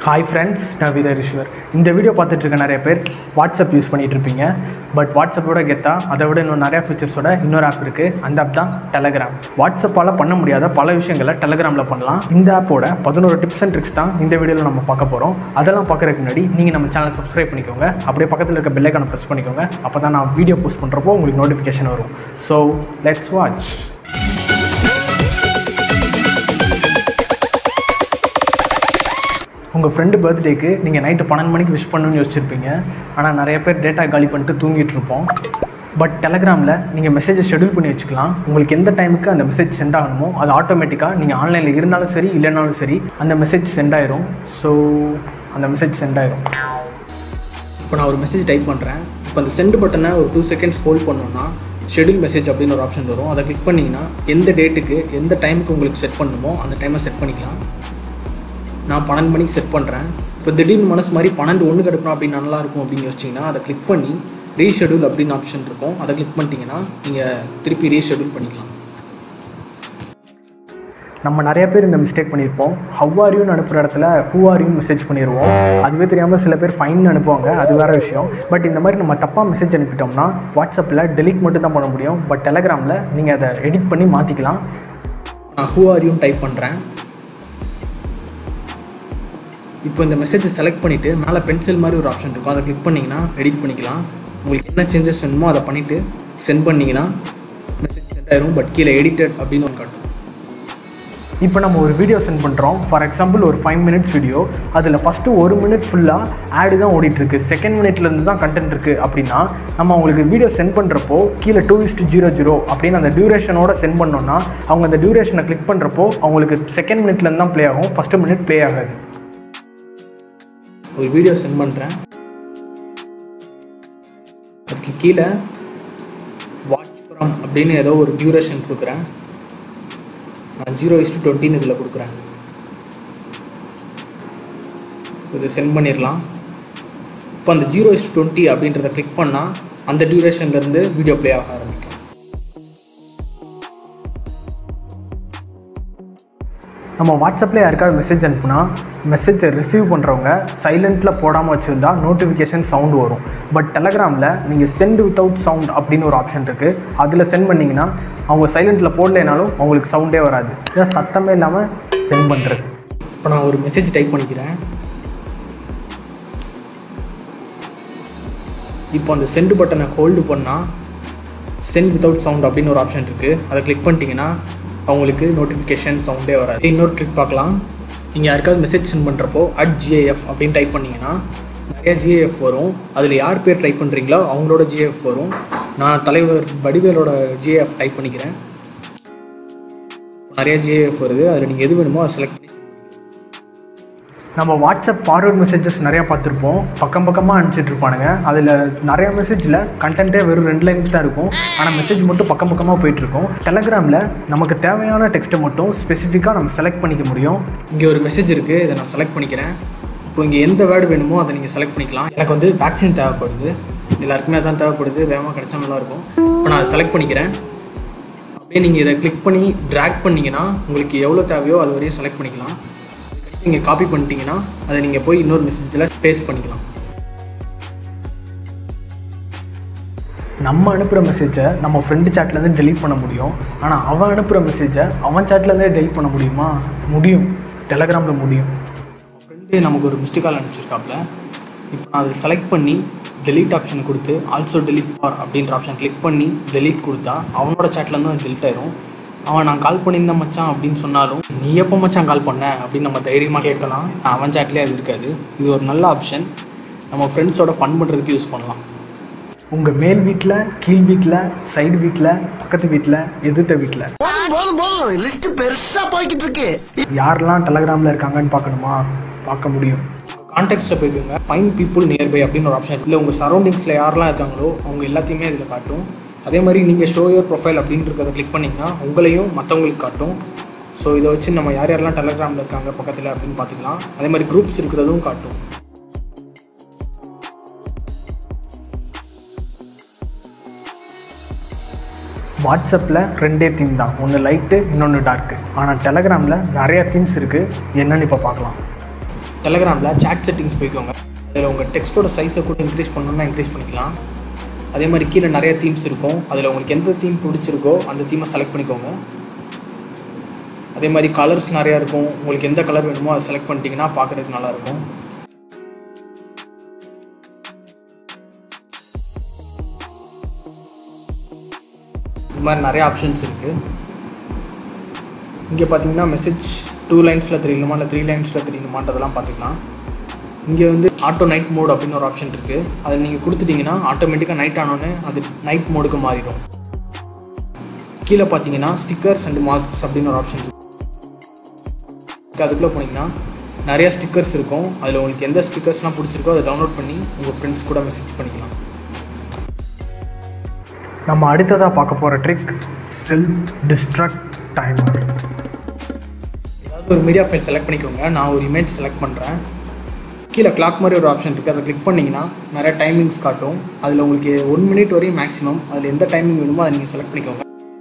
hi friends நான் வீரரீஸ்வர் இந்த video பார்த்துட்டு இருக்க நிறைய பேர் வாட்ஸ்அப் யூஸ் பண்ணிட்டு இருப்பீங்க பட் வாட்ஸ்அப்போட கெத்தா அதை விட இன்னும் நிறையா ஃபீச்சர்ஸோட இன்னொரு ஆப் இருக்குது அந்த ஆப் தான் டெலகிராம் வாட்ஸ்அப்பால் பண்ண முடியாத பல விஷயங்களை டெலகிராமில் பண்ணலாம் இந்த ஆப்போட பதினோரு டிப்ஸ் அண்ட் ட்ரிக்ஸ் தான் இந்த வீடியோவில் நம்ம பார்க்க போகிறோம் அதெல்லாம் பார்க்குறதுக்கு முன்னாடி நீங்கள் நம்ம சேனல் சப்ஸ்கிரைப் பண்ணிக்கோங்க அப்படியே பக்கத்தில் இருக்க பெல்லைக்கான ப்ரெஸ் பண்ணிக்கோங்க அப்போ தான் நான் வீடியோ போஸ்ட் பண்ணுறப்போ உங்களுக்கு நோட்டிஃபிகேஷன் வரும் ஸோ லெட்ஸ் வாட்ச் உங்கள் ஃப்ரெண்டு பர்த்டேக்கு நீங்கள் நைட்டு பன்னெண்டு மணிக்கு விஷ் பண்ணணும்னு யோசிச்சிருப்பீங்க ஆனால் நிறைய பேர் டேட்டா காலி பண்ணிட்டு தூங்கிட்டு இருப்போம் பட் டெலகிராமில் நீங்கள் மெசேஜை ஷெடியூல் பண்ணி வச்சுக்கலாம் உங்களுக்கு எந்த டைமுக்கு அந்த மெசேஜ் சென்ட் ஆகணுமோ அது ஆட்டோமேட்டிக்காக நீங்கள் ஆன்லைனில் இருந்தாலும் சரி இல்லைனாலும் சரி அந்த மெசேஜ் சென்ட் ஆயிரும் ஸோ அந்த மெசேஜ் சென்ட் ஆயிரும் இப்போ நான் ஒரு மெசேஜ் டைப் பண்ணுறேன் இப்போ அந்த சென்ட் பட்டனை ஒரு டூ செகண்ட்ஸ் ஹோல்ட் பண்ணோன்னா ஷெடியூல் மெசேஜ் அப்படின்னு ஒரு ஆப்ஷன் வரும் அதை கிளிக் பண்ணிங்கன்னா எந்த டேட்டுக்கு எந்த டைமுக்கு உங்களுக்கு செட் பண்ணணுமோ அந்த டைமை செட் பண்ணிக்கலாம் நான் பன்னெண்டு மணிக்கு செட் பண்ணுறேன் இப்போ திடீர்னு மனசு மாதிரி பன்னெண்டு ஒன்று கிடக்கணும் அப்படின்னு நல்லா இருக்கும் அப்படின்னு யோசிச்சிங்கன்னா அதை கிளிக் பண்ணி ரீஷெடியூல் அப்படின்னு ஆப்ஷன் இருக்கும் அதை கிளிக் பண்ணிட்டீங்கன்னா நீங்கள் திருப்பி ரீஷெடியூல் பண்ணிக்கலாம் நம்ம நிறைய பேர் இந்த மிஸ்டேக் பண்ணியிருப்போம் ஹவ் ஆர் யூன்னு அனுப்புகிற இடத்துல ஹூ ஆர் யூ மெசேஜ் பண்ணிடுவோம் அதுவே தெரியாமல் சில பேர் ஃபைன் அனுப்புவாங்க அது வேறு விஷயம் பட் இந்த மாதிரி நம்ம தப்பாக மெசேஜ் அனுப்பிட்டோம்னா வாட்ஸ்அப்பில் டெலிட் மட்டும் தான் பண்ண முடியும் பட் டெலகிராமில் நீங்கள் அதை எடிட் பண்ணி மாற்றிக்கலாம் நான் ஹூ ஆர் யூன்னு டைப் பண்ணுறேன் இப்போ இந்த மெசேஜை செலக்ட் பண்ணிவிட்டு மேலே பென்சில் மாதிரி ஒரு ஆப்ஷன் இருக்கும் அதை கிளிக் பண்ணிங்கன்னா எடிட் பண்ணிக்கலாம் உங்களுக்கு என்ன சேஞ்சஸ் வேணுமோ அதை பண்ணிவிட்டு சென்ட் பண்ணிங்கன்னா மெசேஜ் சென்ட் ஆயிரும் பட் கீழே எடிட்டட் அப்படின்னு ஒன்று காட்டும் இப்போ நம்ம ஒரு வீடியோ சென்ட் பண்ணுறோம் ஃபார் எக்ஸாம்பிள் ஒரு ஃபைவ் மினிட்ஸ் வீடியோ அதில் ஃபஸ்ட்டு ஒரு மினிட் ஃபுல்லாக ஆடு தான் ஓடிட்டுருக்கு செகண்ட் மினிட்லேருந்து தான் கண்டென்ட் இருக்குது அப்படின்னா நம்ம அவங்களுக்கு வீடியோ சென்ட் பண்ணுறப்போ கீழே டூ இஸ்ட் ஜீரோ ஜீரோ அப்படின்னு அந்த டியூரேஷனோட சென்ட் பண்ணோன்னா அவங்க அந்த டியூரேஷனை கிளிக் பண்ணுறப்போ அவங்களுக்கு செகண்ட் மினிட்லேருந்து தான் ப்ளே ஆகும் ஃபஸ்ட்டு மினிட் ப்ளே ஆகாது ஒரு வீடியோ சென்ட் பண்ணுறேன் அதுக்கு கீழே வாட்ச் ஃப்ரம் அப்படின்னு ஏதோ ஒரு டியூரேஷன் கொடுக்குறேன் நான் ஜீரோ இஸ்டு டுவெண்ட்டின்னு இதில் கொடுக்குறேன் இதை சென்ட் பண்ணிடலாம் இப்போ அந்த ஜீரோ இஸ்டு டுவெண்ட்டி அப்படின்றத கிளிக் பண்ணால் அந்த டியூரேஷன்லேருந்து வீடியோ ப்ளே ஆக ஆரம்பிக்கும் நம்ம வாட்ஸ்அப்பில் யாருக்காவது மெசேஜ் அனுப்புனா மெசேஜை ரிசீவ் பண்ணுறவங்க சைலண்ட்டில் போடாமல் வச்சுருந்தா நோட்டிஃபிகேஷன் சவுண்ட் வரும் பட் டெலகிராமில் நீங்கள் சென்ட் வித்தவுட் சவுண்ட் அப்படின்னு ஒரு ஆப்ஷன் இருக்குது அதில் சென்ட் பண்ணிங்கன்னா அவங்க சைலண்ட்டில் போடலைனாலும் அவங்களுக்கு சவுண்டே வராது இதான் சத்தமே இல்லாமல் சென்ட் பண்ணுறது இப்போ நான் ஒரு மெசேஜ் டைப் பண்ணிக்கிறேன் இப்போ அந்த சென்ட் பட்டனை ஹோல்டு பண்ணால் சென்ட் வித்தவுட் சவுண்ட் அப்படின்னு ஒரு ஆப்ஷன் இருக்குது அதை கிளிக் பண்ணிட்டீங்கன்னா அவங்களுக்கு நோட்டிஃபிகேஷன் சவுண்டே வராது இன்னொரு ட்ரிக் பார்க்கலாம் நீங்கள் யாருக்காவது மெசேஜ் சென்ட் பண்ணுறப்போ அட் ஜிஏஎஃப் அப்படின்னு டைப் பண்ணிங்கன்னா நிறைய ஜிஏஎஃப் வரும் அதில் யார் பேர் டைப் பண்ணுறீங்களோ அவங்களோட ஜிஏஎஃப் வரும் நான் தலைவர் வடிவேலோட ஜிஏஎஃப் டைப் பண்ணிக்கிறேன் நிறைய ஜிஏஎஃப் வருது அதில் நீங்கள் எது வேணுமோ அதை செலக்ட் பண்ணி நம்ம வாட்ஸ்அப் ஃபார்வர்ட் மெசேஜஸ் நிறையா பார்த்துருப்போம் பக்கம் பக்கமாக அனுப்பிச்சிட்டு இருப்பானுங்க அதில் நிறைய மெசேஜில் கண்டென்ட்டே வெறும் ரெண்டு லைன் தான் இருக்கும் ஆனால் மெசேஜ் மட்டும் பக்கம் பக்கமாக போயிட்டுருக்கும் டெலகிராமில் நமக்கு தேவையான டெக்ஸ்ட்டை மட்டும் ஸ்பெசிஃபிக்காக நம்ம செலக்ட் பண்ணிக்க முடியும் இங்கே ஒரு மெசேஜ் இருக்குது இதை நான் செலக்ட் பண்ணிக்கிறேன் இப்போ இங்கே எந்த வேர்டு வேணுமோ அதை நீங்கள் செலக்ட் பண்ணிக்கலாம் எனக்கு வந்து வேக்சின் தேவைப்படுது எல்லாருக்குமே அதான் தேவைப்படுது வேகமாக கிடைச்சா நல்லாயிருக்கும் இப்போ நான் அதை செலக்ட் பண்ணிக்கிறேன் அப்படியே நீங்கள் இதை கிளிக் பண்ணி ட்ராக் பண்ணிங்கன்னா உங்களுக்கு எவ்வளோ தேவையோ அது வரையும் செலக்ட் பண்ணிக்கலாம் நீங்கள் காப்பி பண்ணிட்டீங்கன்னா அதை நீங்கள் போய் இன்னொரு மெசேஜில் பேஸ்ட் பண்ணிக்கலாம் நம்ம அனுப்புகிற மெசேஜை நம்ம ஃப்ரெண்டு சேட்லேருந்து டெலீட் பண்ண முடியும் ஆனால் அவன் அனுப்புகிற மெசேஜை அவன் சேட்லேருந்தே டெலீட் பண்ண முடியுமா முடியும் டெலகிராமில் முடியும் ஃப்ரெண்டு நமக்கு ஒரு மிஸ்டு கால் அனுப்பிச்சிருக்காப்புல இப்போ நான் அதை செலக்ட் பண்ணி டெலீட் ஆப்ஷன் கொடுத்து ஆல்சோ டெலீட் ஃபார் அப்படின்ற ஆப்ஷன் கிளிக் பண்ணி டெலீட் கொடுத்தா அவனோட சேட்லேருந்து அது டெலிட் ஆயிரும் அவன் நான் கால் பண்ணியிருந்தேன் மச்சான் அப்படின்னு சொன்னாலும் நீ எப்போ மச்சான் கால் பண்ண அப்படின்னு நம்ம தைரியமாக கேட்கலாம் அவன் சேட்லேயே அது இருக்காது இது ஒரு நல்ல ஆப்ஷன் நம்ம ஃப்ரெண்ட்ஸோட ஃபன் பண்ணுறதுக்கு யூஸ் பண்ணலாம் உங்கள் மேல் வீட்டில் கீழ் வீட்டில் சைடு வீட்டில் பக்கத்து வீட்டில் எதிர்த்த வீட்டில் போதும் போதும் போதும் லிஸ்ட் பெருசா போய்கிட்டு இருக்கு யாரெல்லாம் டெலகிராமில் இருக்காங்கன்னு பார்க்கணுமா பார்க்க முடியும் கான்டெக்ட்டில் போய்க்குங்க ஃபைன் பீப்புள் நியர்பை அப்படின்னு ஒரு ஆப்ஷன் இல்லை உங்கள் சரௌண்டிங்ஸில் யாரெல்லாம் இருக்காங்களோ அவங்க எல்லாத்தையுமே இதில் காட்டும் அதே மாதிரி நீங்கள் ஷோ யோர் ப்ரொஃபைல் அப்படின்றத கிளிக் பண்ணிங்கன்னா உங்களையும் மற்றவங்களுக்கு காட்டும் ஸோ இதை வச்சு நம்ம யார் யாரெல்லாம் டெலகிராமில் இருக்காங்க பக்கத்தில் அப்படின்னு பார்த்துக்கலாம் அதே மாதிரி குரூப்ஸ் இருக்கிறதும் காட்டும் வாட்ஸ்அப்பில் ரெண்டே தீம் தான் ஒன்று லைட்டு இன்னொன்று டார்க்கு ஆனால் டெலகிராமில் நிறைய தீம்ஸ் இருக்குது என்னன்னு இப்போ பார்க்கலாம் டெலகிராமில் சேட் செட்டிங்ஸ் போய்க்கோங்க அதில் உங்கள் டெக்ஸ்ட்டோட சைஸை கூட இன்க்ரீஸ் பண்ணணும்னா இன்க்ரீஸ் பண்ணிக்கலாம் அதே மாதிரி கீழே நிறைய தீம்ஸ் இருக்கும் அதில் உங்களுக்கு எந்த தீம் பிடிச்சிருக்கோ அந்த தீமை செலக்ட் பண்ணிக்கோங்க அதே மாதிரி கலர்ஸ் நிறையா இருக்கும் உங்களுக்கு எந்த கலர் வேணுமோ அதை செலக்ட் பண்ணிட்டீங்கன்னா பார்க்குறதுக்கு நல்லாயிருக்கும் இது மாதிரி நிறைய ஆப்ஷன்ஸ் இருக்குது இங்கே பார்த்தீங்கன்னா மெசேஜ் டூ லைன்ஸில் தெரியணுமா இல்லை த்ரீ லைன்ஸில் தெரியணுமான்றதெல்லாம் பார்த்துக்கலாம் இங்கே வந்து ஆட்டோ நைட் மோட் அப்படின்னு ஒரு ஆப்ஷன் இருக்குது அதை நீங்கள் கொடுத்துட்டிங்கன்னா ஆட்டோமேட்டிக்காக நைட் ஆனோடனே அது நைட் மோடுக்கு மாறிடும் கீழே பார்த்தீங்கன்னா ஸ்டிக்கர்ஸ் அண்ட் மாஸ்க்ஸ் அப்படின்னு ஒரு ஆப்ஷன் இருக்குது அதுக்குள்ளே போனீங்கன்னா நிறைய ஸ்டிக்கர்ஸ் இருக்கும் அதில் உங்களுக்கு எந்த ஸ்டிக்கர்ஸ்லாம் பிடிச்சிருக்கோ அதை டவுன்லோட் பண்ணி உங்கள் ஃப்ரெண்ட்ஸ் கூட மெசேஜ் பண்ணிக்கலாம் நம்ம அடுத்ததாக பார்க்க போகிற ட்ரிக் செல்ஃப் டிஸ்ட்ரக்ட் டைமர் ஏதாவது ஒரு மீடியா ஃபைல் செலக்ட் பண்ணிக்கோங்க நான் ஒரு இமேஜ் செலக்ட் பண்ணுறேன் கீழே கிளாக் மாதிரி ஒரு ஆப்ஷன் இருக்குது அதை கிளிக் பண்ணிங்கன்னா நிறைய டைமிங்ஸ் காட்டும் அதில் உங்களுக்கு ஒன் மினிட் வரையும் மேக்ஸிமம் அதில் எந்த டைமிங் வேணுமோ அதை நீங்கள் செலக்ட் பண்ணிக்கோங்க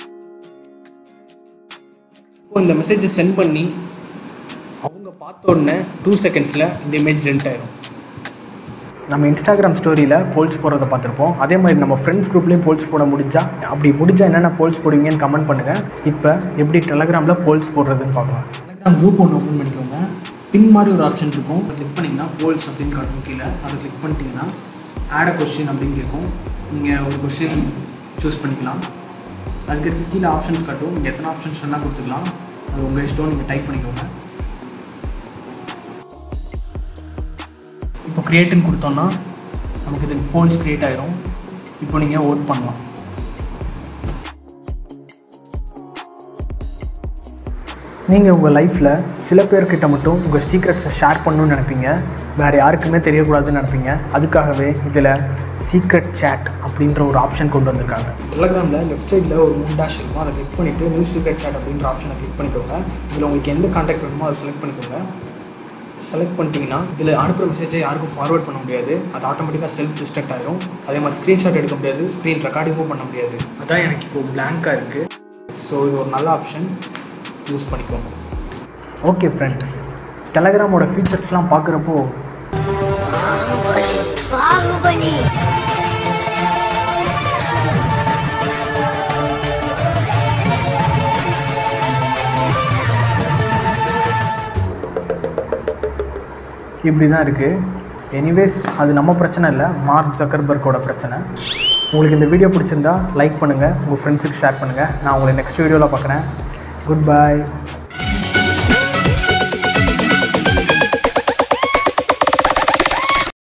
இப்போ இந்த மெசேஜை சென்ட் பண்ணி அவங்க பார்த்த உடனே டூ செகண்ட்ஸில் இந்த இமேஜ் டென்ட் ஆயிரும் நம்ம இன்ஸ்டாகிராம் ஸ்டோரியில் போல்ஸ் போடுறத பார்த்துருப்போம் அதே மாதிரி நம்ம ஃப்ரெண்ட்ஸ் குரூப்லேயும் போல்ஸ் போட முடிஞ்சா அப்படி முடிஞ்சா என்னென்ன போல்ஸ் போடுவீங்கன்னு கமெண்ட் பண்ணுங்கள் இப்போ எப்படி டெலகிராமில் போல்ஸ் போடுறதுன்னு பார்க்கலாம் டெலகிராம் குரூப் ஒன்று ஓப்பன் பண்ணிக்கோங்க பின் மாதிரி ஒரு ஆப்ஷன் இருக்கும் அதை கிளிக் பண்ணிங்கன்னா போல்ஸ் அப்படின்னு காட்டும் கீழே அதை கிளிக் பண்ணிட்டீங்கன்னா ஆட் அ கொஸ்டின் அப்படின்னு கேட்கும் நீங்கள் ஒரு கொஸ்டின் சூஸ் பண்ணிக்கலாம் அதுக்கடுத்து கீழே ஆப்ஷன்ஸ் காட்டும் நீங்கள் எத்தனை ஆப்ஷன்ஸ் வேணால் கொடுத்துக்கலாம் அது உங்கள் இஷ்டம் நீங்கள் டைப் பண்ணிக்கோங்க இப்போ க்ரியேட்டுன்னு கொடுத்தோன்னா நமக்கு இது போல்ஸ் க்ரியேட் ஆயிரும் இப்போ நீங்கள் ஓட் பண்ணலாம் நீங்கள் உங்கள் லைஃப்பில் சில பேர்கிட்ட மட்டும் உங்கள் சீக்ரெட்ஸை ஷேர் பண்ணணும்னு நினைப்பீங்க வேறு யாருக்குமே தெரியக்கூடாதுன்னு நினைப்பீங்க அதுக்காகவே இதில் சீக்ரெட் சேட் அப்படின்ற ஒரு ஆப்ஷன் கொண்டு வந்திருக்காங்க டெலகிராமில் லெஃப்ட் சைடில் ஒரு மூணு டேஷ் இருக்கும் அதை கிளிக் பண்ணிவிட்டு நியூ சீக்ரெட் சேட் அப்படின்ற ஆப்ஷனை கிளிக் பண்ணிக்கோங்க இதில் உங்களுக்கு எந்த காண்டாக்ட் வேணுமோ அதை செலக்ட் பண்ணிக்கோங்க செலக்ட் பண்ணிட்டீங்கன்னா இதில் அனுப்புகிற மெசேஜை யாருக்கும் ஃபார்வர்ட் பண்ண முடியாது அது ஆட்டோமேட்டிக்காக செல்ஃப் டிஸ்ட்ரக்ட் ஆயிரும் அதே மாதிரி ஸ்க்ரீன்ஷாட் எடுக்க முடியாது ஸ்க்ரீன் ரெக்கார்டிங்கும் பண்ண முடியாது அதான் எனக்கு இப்போ பிளாங்காக இருக்குது ஸோ இது ஒரு நல்ல ஆப்ஷன் யூஸ் பண்ணிக்கோங்க ஓகே ஃப்ரெண்ட்ஸ் டெலகிராமோட ஃபீச்சர்ஸ்லாம் பார்க்குறப்போ பாகுபலி இப்படி தான் இருக்குது எனிவேஸ் அது நம்ம பிரச்சனை இல்லை மார்க் ஜக்கர்பர்க்கோட பிரச்சனை உங்களுக்கு இந்த வீடியோ பிடிச்சிருந்தா லைக் பண்ணுங்கள் உங்கள் ஃப்ரெண்ட்ஸுக்கு ஷேர் பண்ணுங்கள் நான் உங்களை நெக்ஸ்ட் வீடியோவில் பார்க்குறேன் குட் பை